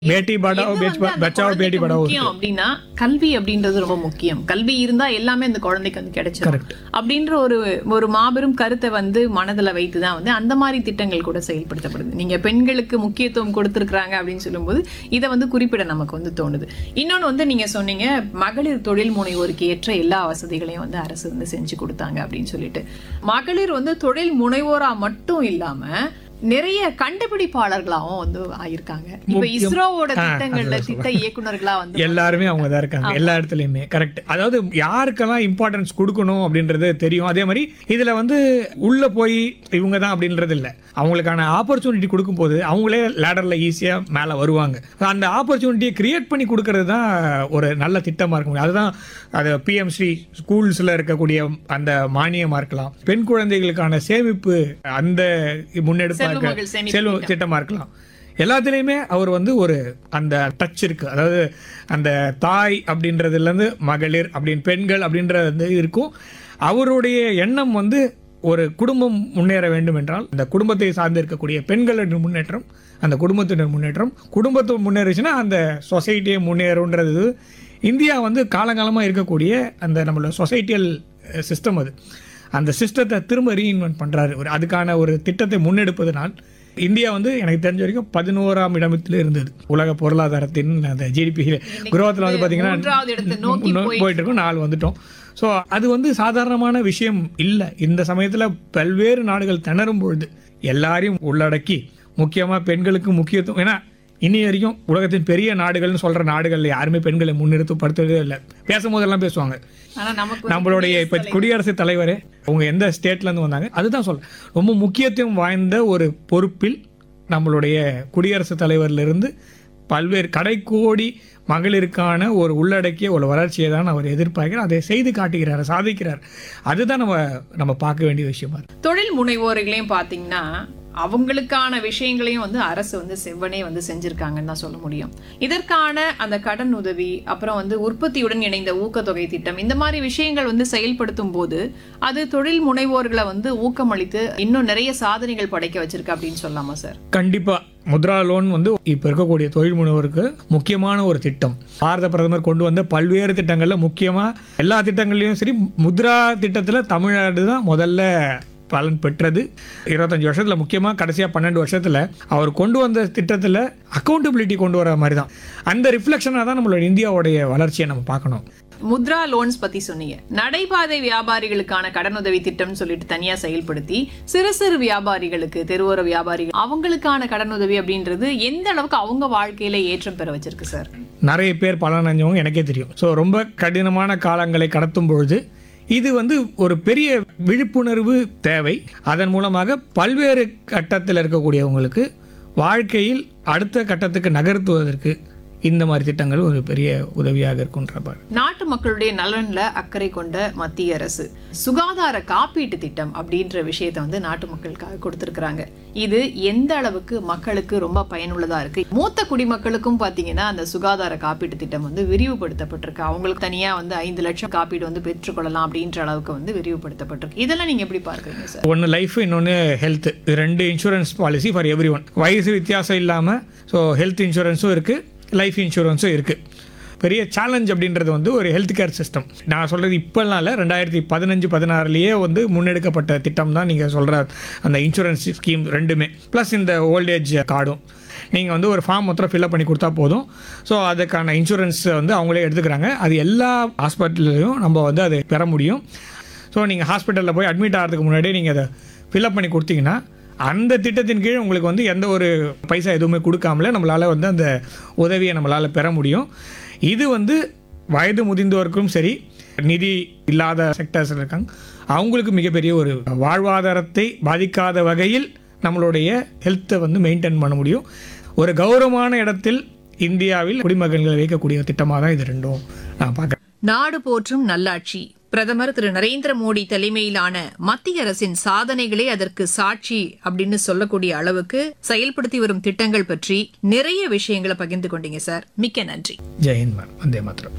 பேட்டி படாவோ எது வந்து அந்த பச்சாவோ பேட்டி குழந்தைக்கு படாவோ முக்கியம் அப்படின்னா கல்வி அப்படின்றது ரொம்ப முக்கியம் கல்வி இருந்தா எல்லாமே அந்த குழந்தைக்கு வந்து கிடைச்சிடும் Correct. அப்படின்ற ஒரு ஒரு மாபெரும் கருத்தை வந்து மனதுல வைத்துதான் வந்து அந்த மாதிரி திட்டங்கள் கூட செயல்படுத்தப்படுது நீங்க பெண்களுக்கு முக்கியத்துவம் கொடுத்திருக்கிறாங்க அப்படின்னு சொல்லும்போது இதை வந்து குறிப்பிட நமக்கு வந்து தோணுது இன்னொன்னு வந்து நீங்க சொன்னீங்க மகளிர் தொழில் முனைவோருக்கு ஏற்ற எல்லா வசதிகளையும் வந்து அரசு வந்து செஞ்சு கொடுத்தாங்க அப்படின்னு சொல்லிட்டு மகளிர் வந்து தொழில் முனைவோரா மட்டும் இல்லாம நிறைய கண்டுபிடிப்பாளர்களாவும் வந்து ஆயிருக்காங்க இப்ப முக்கியம். இஸ்ரோவோட ஆ, திட்டங்கள்ல அதுதான் திட்ட இயக்குனர்களா வந்து எல்லாருமே அவங்க தான் இருக்காங்க எல்லா இடத்துலயுமே கரெக்ட் அதாவது யாருக்கெல்லாம் இம்பார்ட்டன்ஸ் கொடுக்கணும் அப்படின்றது தெரியும் அதே மாதிரி இதுல வந்து உள்ள போய் இவங்க தான் அப்படின்றது இல்ல அவங்களுக்கான ஆப்பர்ச்சுனிட்டி கொடுக்கும்போது அவங்களே லேடர்ல ஈஸியா மேல வருவாங்க அந்த ஆப்பர்ச்சுனிட்டியை கிரியேட் பண்ணி கொடுக்கறது தான் ஒரு நல்ல திட்டமா இருக்க முடியும் அதுதான் அது பிஎம் ஸ்ரீ ஸ்கூல்ஸ்ல இருக்கக்கூடிய அந்த மானியமா இருக்கலாம் பெண் குழந்தைகளுக்கான சேமிப்பு அந்த முன்னெடுப்பா செல்வ மகள் இருக்க சேமிப்பு செல்வ திட்டமா இருக்கலாம் எல்லாத்துலேயுமே அவர் வந்து ஒரு அந்த டச் இருக்கு அதாவது அந்த தாய் அப்படின்றதுலேருந்து மகளிர் அப்படின்னு பெண்கள் அப்படின்றது வந்து இருக்கும் அவருடைய எண்ணம் வந்து ஒரு குடும்பம் முன்னேற வேண்டும் என்றால் அந்த குடும்பத்தை சார்ந்து இருக்கக்கூடிய பெண்களின் முன்னேற்றம் அந்த குடும்பத்தினர் முன்னேற்றம் குடும்பத்தை முன்னேறிச்சுன்னா அந்த சொசைட்டியை முன்னேறுன்றது இந்தியா வந்து காலங்காலமாக இருக்கக்கூடிய அந்த நம்மளோட சொசைட்டியல் சிஸ்டம் அது அந்த சிஸ்டத்தை திரும்ப ரீஇன்வென்ட் பண்றாரு ஒரு அதுக்கான ஒரு திட்டத்தை முன்னெடுப்பதனால் இந்தியா வந்து எனக்கு தெரிஞ்ச வரைக்கும் பதினோராம் இடத்துல இருந்தது உலக பொருளாதாரத்தின் அந்த ஜிடிபி குரோத்தில் வந்து பார்த்தீங்கன்னா மூன்றாவது இடத்தை நோக்கி முன்னோ- போயிட்டு போயிட்டு இருக்கோம் நாலு வந்துட்டோம் ஸோ அது வந்து சாதாரணமான விஷயம் இல்லை இந்த சமயத்தில் பல்வேறு நாடுகள் திணறும் பொழுது எல்லாரையும் உள்ளடக்கி முக்கியமாக பெண்களுக்கு முக்கியத்துவம் ஏன்னா இனி வரைக்கும் உலகத்தின் பெரிய நாடுகள்னு சொல்ற நாடுகள்ல யாருமே பெண்களை முன்னிறுத்தப்படுத்துறதே இல்லை பேசும்போதெல்லாம் பேசுவாங்க ஆனா நமக்கு வந்து நம்மளுடைய இப்ப குடியரசுத் தலைவரே அவங்க எந்த ஸ்டேட்ல இருந்து வந்தாங்க அதுதான் சொல்றேன் ரொம்ப முக்கியத்துவம் வாய்ந்த ஒரு பொறுப்பில் நம்மளுடைய குடியரசுத் தலைவர்ல இருந்து பல்வேறு கடைக்கோடி மகளிருக்கான ஒரு உள்ளடக்கிய ஒரு வளர்ச்சியை தான் அவர் எதிர்பார்க்கிறார் அதை செய்து காட்டுகிறார் சாதிக்கிறார் அதுதான் நம்ம நம்ம பார்க்க வேண்டிய விஷயமா இருக்கு தொழில் முனைவோர்களையும் பாத்தீங்கன்னா அவங்களுக்கான விஷயங்களையும் வந்து அரசு வந்து செவ்வனே வந்து செஞ்சிருக்காங்கன்னு தான் சொல்ல முடியும் இதற்கான அந்த கடன் உதவி அப்புறம் வந்து உற்பத்தியுடன் இணைந்த ஊக்கத்தொகை திட்டம் இந்த மாதிரி விஷயங்கள் வந்து செயல்படுத்தும் போது அது தொழில் முனைவோர்களை வந்து ஊக்கமளித்து இன்னும் நிறைய சாதனைகள் படைக்க வச்சிருக்கு அப்படின்னு சொல்லலாமா சார் கண்டிப்பா முத்ரா லோன் வந்து இப்ப இருக்கக்கூடிய தொழில் முனைவோருக்கு முக்கியமான ஒரு திட்டம் பாரத பிரதமர் கொண்டு வந்த பல்வேறு திட்டங்கள்ல முக்கியமா எல்லா திட்டங்கள்லயும் சரி முத்ரா திட்டத்துல தமிழ்நாடு தான் முதல்ல பலன் பெற்றது இருபத்தஞ்சு வருஷத்துல முக்கியமா கடைசியா பன்னெண்டு வருஷத்துல அவர் கொண்டு வந்த திட்டத்துல அக்கௌண்டபிலிட்டி கொண்டு வர மாதிரி தான் அந்த ரிஃப்ளெக்ஷனாக தான் நம்மளோட இந்தியாவுடைய வளர்ச்சியை நம்ம பார்க்கணும் முத்ரா லோன்ஸ் பத்தி சொன்னீங்க நடைபாதை வியாபாரிகளுக்கான கடனுதவி திட்டம்னு சொல்லிட்டு தனியா செயல்படுத்தி சிறு சிறு வியாபாரிகளுக்கு தெருவோர வியாபாரிகள் அவங்களுக்கான கடனுதவி அப்படின்றது எந்த அளவுக்கு அவங்க வாழ்க்கையில ஏற்றம் பெற வச்சிருக்கு சார் நிறைய பேர் பலனடைஞ்சவங்க எனக்கே தெரியும் ஸோ ரொம்ப கடினமான காலங்களை கடத்தும் பொழுது இது வந்து ஒரு பெரிய விழிப்புணர்வு தேவை அதன் மூலமாக பல்வேறு கட்டத்தில் இருக்கக்கூடியவங்களுக்கு வாழ்க்கையில் அடுத்த கட்டத்துக்கு நகர்த்துவதற்கு இந்த மாதிரி திட்டங்கள் ஒரு பெரிய உதவியாக இருக்குன்றப்பார் நாட்டு மக்களுடைய நலன்ல அக்கறை கொண்ட மத்திய அரசு சுகாதார காப்பீட்டு திட்டம் அப்படின்ற விஷயத்தை வந்து நாட்டு மக்களுக்காக கொடுத்திருக்கிறாங்க இது எந்த அளவுக்கு மக்களுக்கு ரொம்ப பயனுள்ளதா இருக்கு மூத்த குடிமக்களுக்கும் பாத்தீங்கன்னா அந்த சுகாதார காப்பீட்டு திட்டம் வந்து விரிவுபடுத்தப்பட்டிருக்கு அவங்களுக்கு தனியா வந்து ஐந்து லட்சம் காப்பீடு வந்து பெற்றுக்கொள்ளலாம் அப்படின்ற அளவுக்கு வந்து விரிவுபடுத்தப்பட்டிருக்கு இதெல்லாம் நீங்க எப்படி பார்க்கறீங்க சார் ஒன்று லைஃப் இன்னொன்று ஹெல்த் ரெண்டு insurance policy for every one வயசு வித்தியாசம் இல்லாமல் ஸோ ஹெல்த் இன்சூரன்ஸும் இருக்குது லைஃப் இன்சூரன்ஸும் இருக்குது பெரிய சேலஞ்ச் அப்படின்றது வந்து ஒரு ஹெல்த் கேர் சிஸ்டம் நான் சொல்கிறது இப்போல்லாம் இல்லை ரெண்டாயிரத்தி பதினஞ்சு பதினாறுலேயே வந்து முன்னெடுக்கப்பட்ட திட்டம் தான் நீங்கள் சொல்கிற அந்த இன்சூரன்ஸ் ஸ்கீம் ரெண்டுமே ப்ளஸ் இந்த ஓல்டேஜ் கார்டும் நீங்கள் வந்து ஒரு ஃபார்ம் மொத்தம் ஃபில்அப் பண்ணி கொடுத்தா போதும் ஸோ அதுக்கான இன்சூரன்ஸ் வந்து அவங்களே எடுத்துக்கிறாங்க அது எல்லா ஹாஸ்பிட்டல்லையும் நம்ம வந்து அதை பெற முடியும் ஸோ நீங்கள் ஹாஸ்பிட்டலில் போய் அட்மிட் ஆகிறதுக்கு முன்னாடியே நீங்கள் அதை ஃபில்அப் பண்ணி கொடுத்தீங்கன்னா அந்த திட்டத்தின் கீழ் உங்களுக்கு வந்து எந்த ஒரு பைசா எதுவுமே கொடுக்காமலே நம்மளால் வந்து அந்த உதவியை நம்மளால் பெற முடியும் இது வந்து வயது முதிர்ந்தோருக்கும் சரி நிதி இல்லாத செக்டர்ஸ் இருக்காங்க அவங்களுக்கு மிகப்பெரிய ஒரு வாழ்வாதாரத்தை பாதிக்காத வகையில் நம்மளுடைய ஹெல்த்தை வந்து மெயின்டைன் பண்ண முடியும் ஒரு கௌரவமான இடத்தில் இந்தியாவில் குடிமகன்களை வைக்கக்கூடிய திட்டமாக தான் இது ரெண்டும் நான் பார்க்குறேன் நாடு போற்றும் நல்லாட்சி பிரதமர் திரு நரேந்திர மோடி தலைமையிலான மத்திய அரசின் சாதனைகளே அதற்கு சாட்சி அப்படின்னு சொல்லக்கூடிய அளவுக்கு செயல்படுத்தி வரும் திட்டங்கள் பற்றி நிறைய விஷயங்களை பகிர்ந்து கொண்டீங்க சார் மிக்க நன்றி ஜெயஹிந்த் மேம் வந்தே மாத்திரம்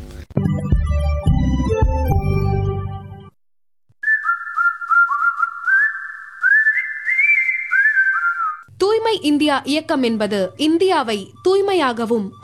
தூய்மை இந்தியா இயக்கம் என்பது இந்தியாவை தூய்மையாகவும்